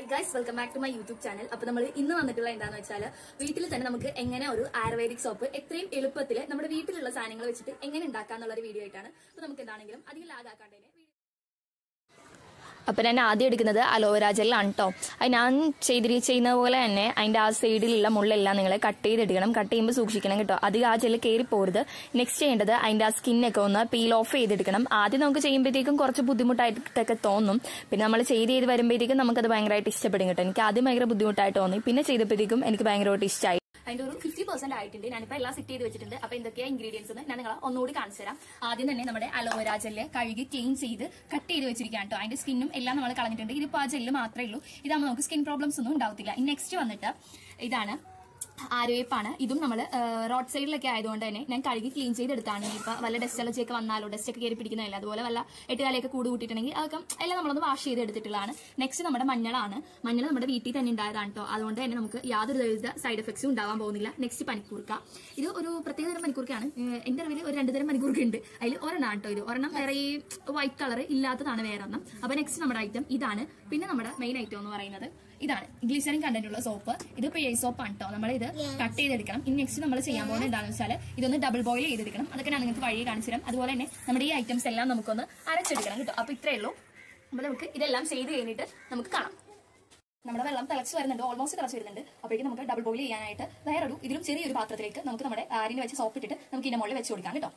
Guys welcome back to my YouTube channel അപ്പൊ നമ്മൾ ഇന്ന് വന്നിട്ടുള്ള എന്താണെന്ന് വെച്ചാൽ വീട്ടിൽ തന്നെ നമുക്ക് എങ്ങനെ ഒരു ആയുർവേദിക് സോപ്പ് എത്രയും എളുപ്പത്തിൽ നമ്മുടെ വീട്ടിലുള്ള സാധനങ്ങൾ വെച്ചിട്ട് എങ്ങനെ ഉണ്ടാക്കാന്നുള്ള ഒരു വീഡിയോ ആയിട്ടാണ് അപ്പൊ നമുക്ക് എന്താണെങ്കിലും അധികം ലാഗ് ആക്കാണ്ടേ അപ്പം ഞാൻ ആദ്യം എടുക്കുന്നത് അലോവേര ജെല്ലാണ് കേട്ടോ അത് ഞാൻ ചെയ്തിരി ചെയ്യുന്ന പോലെ തന്നെ അതിൻ്റെ ആ സൈഡിലുള്ള മുള്ളെല്ലാം നിങ്ങൾ കട്ട് ചെയ്തെടുക്കണം കട്ട് ചെയ്യുമ്പോൾ സൂക്ഷിക്കണം കേട്ടോ അധികം ആ ജെല്ല് കയറി പോരുത് നെക്സ്റ്റ് ചെയ്യേണ്ടത് അതിൻ്റെ ആ സ്കിന്നൊക്കെ ഒന്ന് പീൽ ഓഫ് ചെയ്തെടുക്കണം ആദ്യം നമുക്ക് ചെയ്യുമ്പോഴത്തേക്കും കുറച്ച് ബുദ്ധിമുട്ടായിട്ടൊക്കെ തോന്നും പിന്നെ നമ്മൾ ചെയ്ത് ചെയ്ത് വരുമ്പോഴത്തേക്കും നമുക്കത് ഭയങ്കരമായിട്ട് ഇഷ്ടപ്പെടും കേട്ടോ എനിക്ക് ആദ്യം ഭയങ്കര ബുദ്ധിമുട്ടായിട്ട് തോന്നി പിന്നെ ചെയ്തപ്പോഴത്തേക്കും എനിക്ക് ഭയങ്കരമായിട്ട് ഇഷ്ടമായി അതിന്റെ ഒരു ഫിഫ്റ്റി പെർസെന്റ് ആയിട്ടുണ്ട് ഞാനിപ്പോ എല്ലാം സെറ്റ് ചെയ്ത് വെച്ചിട്ടുണ്ട് അപ്പൊ എന്തൊക്കെയാ ഇൻഗ്രീഡിയൻസ് എന്ന് ഞാൻ നിങ്ങളെ ഒന്നുകൂടി കാണിച്ചു തരാം ആദ്യം തന്നെ നമ്മുടെ അലോവേര ജെല്ല് കഴുകി ക്ലീൻ ചെയ്ത് കട്ട് ചെയ്ത് വെച്ചിരിക്കുകയാണ് കേട്ടോ അതിന്റെ സ്കിന്നും എല്ലാം നമ്മൾ കളഞ്ഞിട്ടുണ്ട് ഇതിപ്പോ ആ ജെല്ല് മാത്രമേ ഉള്ളൂ ഇതാകുമ്പോൾ നമുക്ക് സ്കിൻ പ്രോബ്ലംസ് ഒന്നും ഉണ്ടാവത്തില്ല ഇനി നെക്സ്റ്റ് വന്നിട്ട് ഇതാണ് ആരോഗ്യപ്പാണ് ഇതും നമ്മൾ റോഡ് സൈഡിലൊക്കെ ആയതുകൊണ്ട് തന്നെ ഞാൻ കഴുകി ക്ലീൻ ചെയ്തെടുത്താണ് ഇപ്പൊ വല്ല ഡസ്റ്റ് അലർജിയൊക്കെ വന്നാലോ ഡസ്റ്റ് ഒക്കെ കയറി പിടിക്കുന്നതല്ല അതുപോലെ വല്ല എട്ടുകാലയൊക്കെ കൂട് കൂട്ടിയിട്ടുണ്ടെങ്കിൽ അതൊക്കെ എല്ലാം നമ്മളൊന്ന് വാഷ് ചെയ്ത് എടുത്തിട്ടുള്ളതാണ് നെക്സ്റ്റ് നമ്മുടെ മഞ്ഞളാണ് മഞ്ഞൾ നമ്മുടെ വീട്ടിൽ തന്നെ ഉണ്ടായതാണ് കേട്ടോ അതുകൊണ്ട് തന്നെ നമുക്ക് യാതൊരു വിധ സൈഡ് എഫക്ട്സും ഉണ്ടാവാൻ പോകുന്നില്ല നെക്സ്റ്റ് പനിക്കൂർക്ക ഇത് ഒരു പ്രത്യേക തരം പനിക്കൂർക്കയാണ് ഏഹ് എന്റെ അറിവിൽ ഒരു രണ്ട് തരം പനിക്കൂർക്ക ഉണ്ട് അതിൽ ഒരെണ്ണം കേട്ടോ ഇത് ഒരെണ്ണം വേറെ ഈ വൈറ്റ് കളർ ഇല്ലാത്തതാണ് വേറെ ഒരെണ്ണം അപ്പൊ നെക്സ്റ്റ് നമ്മുടെ ഐറ്റം ഇതാണ് പിന്നെ നമ്മുടെ മെയിൻ ഐറ്റം എന്ന് പറയുന്നത് ഇതാണ് ഗ്ലിസറിൻ കണ്ടന്റ് ഉള്ള സോപ്പ് ഇത് പിഴ സോപ്പാണ് കേട്ടോ നമ്മൾ ഇത് കട്ട് ചെയ്തെടുക്കണം ഇനി നെക്സ്റ്റ് നമ്മൾ ചെയ്യാൻ പോകുന്നത് എന്താണെന്ന് വെച്ചാൽ ഇതൊന്ന് ഡബിൾ ബോയിൽ ചെയ്തെടുക്കണം അതൊക്കെ ഞാൻ നിങ്ങൾക്ക് വഴി കാണിച്ചു തരാം അതുപോലെ തന്നെ നമ്മുടെ ഈ ഐറ്റംസ് എല്ലാം നമുക്കൊന്ന് അരച്ചെടുക്കണം കേട്ടോ അപ്പൊ ഇത്രയേ ഉള്ളൂ അപ്പൊ നമുക്ക് ഇതെല്ലാം ചെയ്ത് കഴിഞ്ഞിട്ട് നമുക്ക് കാണാം നമ്മുടെ വെള്ളം തിളച്ച് വരുന്നുണ്ട് ഓൾമോസ്റ്റ് തിളച്ച് വരുന്നുണ്ട് അപ്പോഴേക്കും നമുക്ക് ഡബിൾ ബോയിൽ ചെയ്യാനായിട്ട് വേറൊരു ഇതിലും ചെറിയൊരു പാത്രത്തിലേക്ക് നമുക്ക് നമ്മുടെ ആരിന് വെച്ച് സോപ്പ് ഇട്ടിട്ട് നമുക്ക് ഇതിന്റെ മുകളിൽ വെച്ച് കൊടുക്കാം കേട്ടോ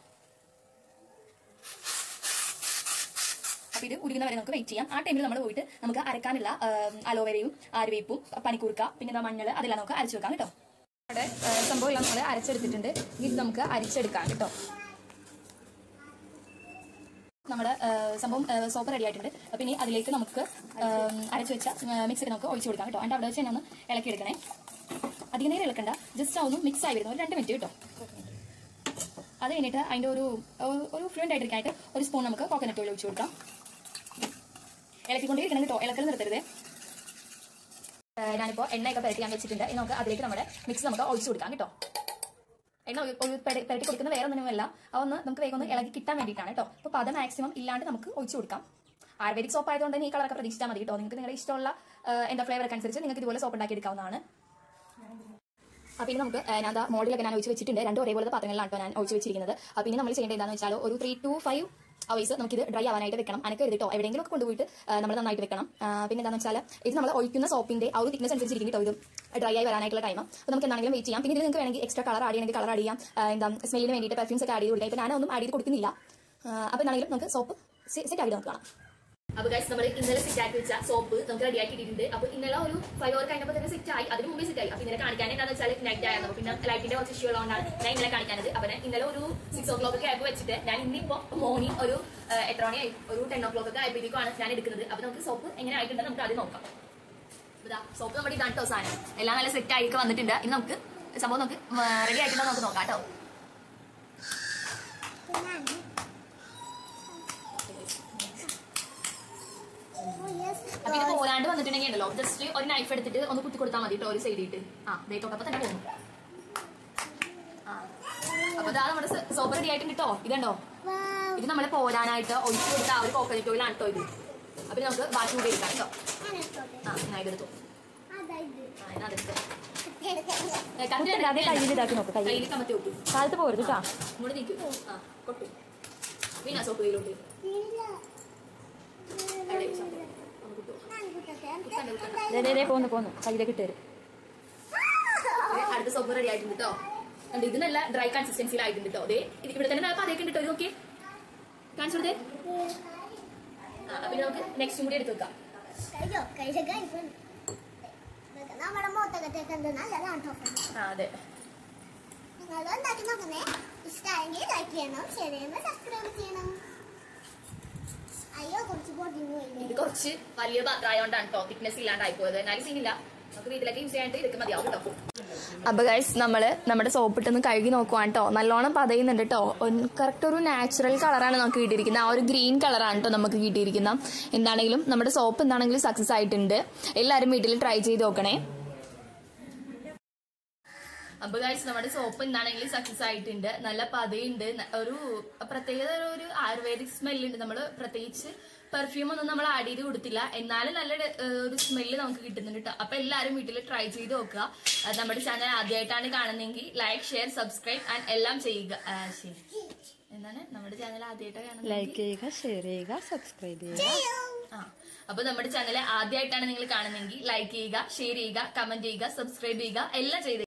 അപ്പൊ ഇത് ഉരുകുന്ന വരെ നമുക്ക് വെയിറ്റ് ചെയ്യാം ആ ടൈമിൽ നമ്മൾ പോയിട്ട് നമുക്ക് അരക്കാനുള്ള ആം, അലോവേരയും ആര്യവേപ്പും പനിക്കൂർക്ക പിന്നെ ഇതാ മഞ്ഞൾ അതെല്ലാം നമുക്ക് അരച്ചു വെക്കാം കേട്ടോ നമ്മുടെ ആ, സംഭവം എല്ലാം നമ്മൾ അരച്ചെടുത്തിട്ടുണ്ട് ഇത് നമുക്ക് അരിച്ചെടുക്കാം കേട്ടോ നമ്മുടെ ആ, സംഭവം ആ, സോപ്പ് റെഡി ആയിട്ടുണ്ട് അപ്പൊ ഇനി അതിലേക്ക് നമുക്ക് ആം, അരച്ചു വെച്ച മിക്സ് ഒക്കെ നമുക്ക് ഒഴിച്ചു കൊടുക്കാം കേട്ടോ അതിന്റെ അവിടെ വെച്ച് തന്നെ ഒന്ന് ഇളക്കി എടുക്കണേ അധികം നേരം ഇളക്കണ്ട ജസ്റ്റ് ഒന്ന് മിക്സ് ആയി വരുന്നു ഒരു രണ്ട് മിനിറ്റ് കേട്ടോ അത് കഴിഞ്ഞിട്ട് അതിന്റെ ഒരു ഒരു- ഒരു ഫ്ലുവൻ്റ് ആയിട്ടിരിക്കാനായിട്ട് ഒരു സ്പൂൺ നമുക്ക് കോക്കനട്ട് ഓയിൽ ഒഴിച്ചു കൊടുക്കാം ഇളക്കിക്കൊണ്ടേയിരിക്കണം കേട്ടോ ഇളക്കൽ നിർത്തരുത് ഏഹ് ഞാനിപ്പോ എണ്ണയൊക്കെ പുരട്ടി ഞാൻ വെച്ചിട്ടുണ്ട് ഇനി നമുക്ക് അതിലേക്ക് നമ്മുടെ മിക്സ് നമുക്ക് ഒഴിച്ചു കൊടുക്കാം കേട്ടോ എണ്ണ ഒരു- ഒരു പെര- പുരട്ടി കൊടുക്കുന്ന വേറെ ഒന്നുമല്ല അതൊന്ന് നമുക്ക് വേഗം ഒന്ന് ഇളകി കിട്ടാൻ വേണ്ടിയിട്ടാണ് കേട്ടോ അപ്പോൾ പദം മാക്സിമം ഇല്ലാണ്ട് നമുക്ക് ഒഴിച്ചു കൊടുക്കാം ആയുർവേദിക് സോപ്പ് ആയതുകൊണ്ട് തന്നെ ഈ കളറൊക്കെ പ്രതീക്ഷിച്ചാൽ മതി കേട്ടോ നിങ്ങൾക്ക് നിങ്ങളുടെ ഇഷ്ടമുള്ള ഏഹ് എന്താ ഫ്ലേവർ ഒക്കെ അനുസരിച്ച് നിങ്ങൾക്ക് ഇതുപോലെ സോപ്പ് ഉണ്ടാക്കി എടുക്കാവുന്നതാണ് അപ്പോൾ ഇനി നമുക്ക് ഏഹ് ഞാൻ ദാ മോഡിലൊക്കെ ഞാൻ ഒഴിച്ച് വെച്ചിട്ടുണ്ട് രണ്ട് ഒരേപോലത്തെ പാത്രങ്ങളിലാണ് കേട്ടോ ഞാൻ ഒഴിച്ച് വെച്ചിരിക്കുന്നത് അപ്പോൾ ഇനി നമ്മൾ ചെയ്യേണ്ടത് എന്താണെന്ന് വെച്ചാൽ ഒരു ത്രീ ടു ഫൈവ് അവേഴ്സ് നമുക്കിത് ഡ്രൈ ആവാനായിട്ട് വെക്കണം അനക്ക് എഴുതിട്ടോ എവിടെയെങ്കിലും ഒക്കെ കൊണ്ടുപോയിട്ട് നമ്മൾ നന്നായിട്ട് വെക്കണം ആ, പിന്നെ എന്താണെന്ന് വെച്ചാൽ ഇത് നമ്മൾ ഒഴിക്കുന്ന സോപ്പിന്റെ ആ ഒരു തിക്നസ് അനുസരിച്ചിരിക്കും കേട്ടോ ഇത് ഡ്രൈ ആയി വരാനായിട്ടുള്ള ടൈം അപ്പോൾ നമുക്ക് എന്താണെങ്കിലും വെയിറ്റ് ചെയ്യാം പിന്നെ ഇതിൽ നിങ്ങൾക്ക് വേണമെങ്കിൽ എക്സ്ട്രാ കളർ ആഡ് ചെയ്യണമെങ്കിൽ കളർ ആഡ് ചെയ്യാം ആ, എന്താ സ്മെല്ലിന് വേണ്ടിയിട്ട് പെർഫ്യൂംസ് ഒക്കെ ആഡ് ചെയ്ത് കൊടുക്കാം ഇപ്പോൾ ഞാനൊന്നും ആഡ് ചെയ്ത് കൊടുക്കുന്നില്ല അപ്പോൾ എന്താണെങ്കിലും നമുക്ക് സോപ്പ് സെറ്റ് ആക്കി നമുക്ക് കാണാം അപ്പൊ ഗൈസ് നമ്മൾ ഇന്നലെ സെറ്റ് ആക്കി വെച്ച സോപ്പ് നമുക്ക് റെഡി ആക്കിയിട്ടുണ്ട് അപ്പൊ ഇന്നലെ ഒരു ഫൈവ് അവർ കഴിഞ്ഞപ്പോൾ തന്നെ സെറ്റ് ആയി അതിന് മുമ്പേ സെറ്റ് ആയി അപ്പൊ ഇന്നലെ കാണിക്കാൻ എന്താണെന്ന് വെച്ചാൽ നൈറ്റ് ആയിരുന്നു പിന്നെ ലൈറ്റിന്റെ കുറച്ച് ഇഷ്യൂ ഉള്ളതുകൊണ്ടാണ് ഞാൻ ഇന്നലെ കാണിക്കാനത് അപ്പൊ ഞാൻ ഇന്നലെ ഒരു സിക്സ് ഓ ക്ലോക്ക് ഒക്കെ ആയപ്പോൾ വെച്ചിട്ട് ഞാൻ ഇന്നിപ്പോ മോർണിംഗ് ഒരു ആ, എത്ര മണിയായി ഒരു ടെൻ ഓ ക്ലോക്ക് ഒക്കെ ആയപ്പോഴേക്കുമാണ് ഞാൻ എടുക്കുന്നത് അപ്പൊ നമുക്ക് സോപ്പ് എങ്ങനെ ആയിട്ടുണ്ടെന്ന് നമുക്ക് ആദ്യം നോക്കാം സോപ്പ് നമ്മുടെ ഇതാണ് കേട്ടോ സാധനം എല്ലാം നല്ല സെറ്റ് ആയിട്ട് വന്നിട്ടുണ്ട് ഇനി നമുക്ക് സംഭവം നമുക്ക് റെഡി ആയിട്ടുണ്ടോ നമുക്ക് നോക്കാം കേട്ടോ അപ്പൊ ഇത് പോലാണ്ട് വന്നിട്ടുണ്ടെങ്കിൽ ഉണ്ടല്ലോ ജസ്റ്റ് ഒരു നൈഫ് എടുത്തിട്ട് ഒന്ന് കുത്തി കൊടുത്താൽ മതി കേട്ടോ ഒരു സൈഡിട്ട് ആ ദേ തൊട്ടപ്പോ തന്നെ പോകുന്നു ആ അപ്പൊ ഇതാ നമ്മുടെ സോപ്പ് റെഡി ആയിട്ടുണ്ട് കേട്ടോ ഇതുണ്ടോ ഇത് നമ്മൾ പോരാനായിട്ട് ഒഴിച്ചു കൊടുത്ത ആ ഒരു കോക്കനട്ട് ഓയിലാണ് കേട്ടോ ഇത് അപ്പൊ ഇനി നമുക്ക് ബാക്കി കൂടി എടുക്കാം കേട്ടോ ആ ഞാൻ ഇതെടുത്തു ആ എന്നാ അതെടുത്തു ഏ, കത്തി എടുത്ത് അതേ കയ്യിൽ ഇതാക്കി നോക്ക് കയ്യിൽ കയ്യിൽ കമത്തി വെക്കും കാലത്ത് പോരുത് കേട്ടോ ഇങ്ങോട്ട് നിൽക്കും ആ കൊട്ടു പിന്നെ സോപ്പ് കയ്യിലോട്ട് അവിടെ ഈ സംഭവം. ഒന്ന് കുത്തുവോ? കുത്തണ്ട, കുത്തണ്ട. ഇതേ പോന്നു പോന്നു കയ്യിലേക്ക് ഇട്ട് തരും ഏ, അടുത്ത സോപ്പ് റെഡി ആയിട്ടുണ്ട് കേട്ടോ കണ്ടോ ഇത് നല്ല ഡ്രൈ കൺസിസ്റ്റൻസിയിൽ ആയിട്ടുണ്ട് കേട്ടോ അതെ ഇവിടെ തന്നെ നല്ല പതയൊക്കെ ഉണ്ട് കേട്ടോ ഇത് നോക്കിയേ കാണിച്ചു കൊടുത്തേ ആ അപ്പൊ ഇനി നമുക്ക് നെക്സ്റ്റും കൂടി എടുത്ത് വെക്കാം നമ്മുടെ മുഖത്തൊക്കെ തേക്കുന്നത് നല്ലതാണ് കേട്ടോ ആ അതെ നിങ്ങൾ ഉണ്ടാക്കി നോക്കുന്നേ ഇഷ്ടമായെങ്കിൽ ലൈക്ക് ചെയ്യണം ഷെയർ ചെയ്യണം സബ്സ്ക്രൈബ് ചെയ്യണം അയ്യോ കുറച്ച് പൊടിഞ്ഞു ഇത് പോയില്ലേ കുറച്ച് വലിയ പാത്രമായോണ്ടാണ് കേട്ടോ തിക്നെസ് ഇല്ലാണ്ടായി പോയത് എന്നാലും സീനില്ല നമുക്ക് വീട്ടിലൊക്കെ യൂസ് ചെയ്യാനായിട്ട് ഇതൊക്കെ മതിയാവും കേട്ടോ അപ്പൊ ഗൈസ് നമ്മള് നമ്മുടെ സോപ്പ് ഇട്ടൊന്ന് കഴുകി നോക്കുവാണ് കേട്ടോ നല്ലോണം പതയുന്നുണ്ട് കേട്ടോ കറക്റ്റ് ഒരു നാച്ചുറൽ കളറാണ് നമുക്ക് കിട്ടിയിരിക്കുന്നത് ആ ഒരു ഗ്രീൻ കളറാണ് കേട്ടോ നമുക്ക് കിട്ടിയിരിക്കുന്നത് എന്താണെങ്കിലും നമ്മുടെ സോപ്പ് എന്താണെങ്കിലും സക്സസ് ആയിട്ടുണ്ട് എല്ലാവരും വീട്ടിൽ ട്രൈ ചെയ്ത് നോക്കണേ അപ്പൊ ഗൈസ് നമ്മുടെ സോപ്പ് എന്താണെങ്കിലും സക്സസ് ആയിട്ടുണ്ട് നല്ല പതയുണ്ട് ന- ഒരു പ്രത്യേകത ഒരു ആയുർവേദിക് സ്മെല്ലുണ്ട് നമ്മൾ പ്രത്യേകിച്ച് പെർഫ്യൂം ഒന്നും നമ്മൾ ആഡ് ചെയ്ത് കൊടുത്തില്ല എന്നാലും നല്ല ഡ- ഏഹ് ഒരു സ്മെല്ല് നമുക്ക് കിട്ടുന്നുണ്ട് കേട്ടോ അപ്പൊ എല്ലാരും വീട്ടിൽ ട്രൈ ചെയ്ത് നോക്കുക അത് നമ്മുടെ ചാനൽ ആദ്യമായിട്ടാണ് കാണുന്നതെങ്കിൽ ലൈക്ക് ഷെയർ സബ്സ്ക്രൈബ് ആൻഡ് എല്ലാം ചെയ്യുക ആ, ശരി എന്താണ് നമ്മുടെ ചാനൽ ആദ്യമായിട്ടാണ് കാണുന്നത് ലൈക്ക് ചെയ്യുക ഷെയർ ചെയ്യുക സബ്സ്ക്രൈബ് ചെയ്യുക ആ അപ്പൊ നമ്മുടെ ചാനൽ ആദ്യമായിട്ടാണ് നിങ്ങൾ കാണുന്നതെങ്കിൽ ലൈക്ക് ചെയ്യുക ഷെയർ ചെയ്യുക കമന്റ് ചെയ്യുക സബ്സ്ക്രൈബ് ചെയ്യുക എല്ലാം ചെയ്ത്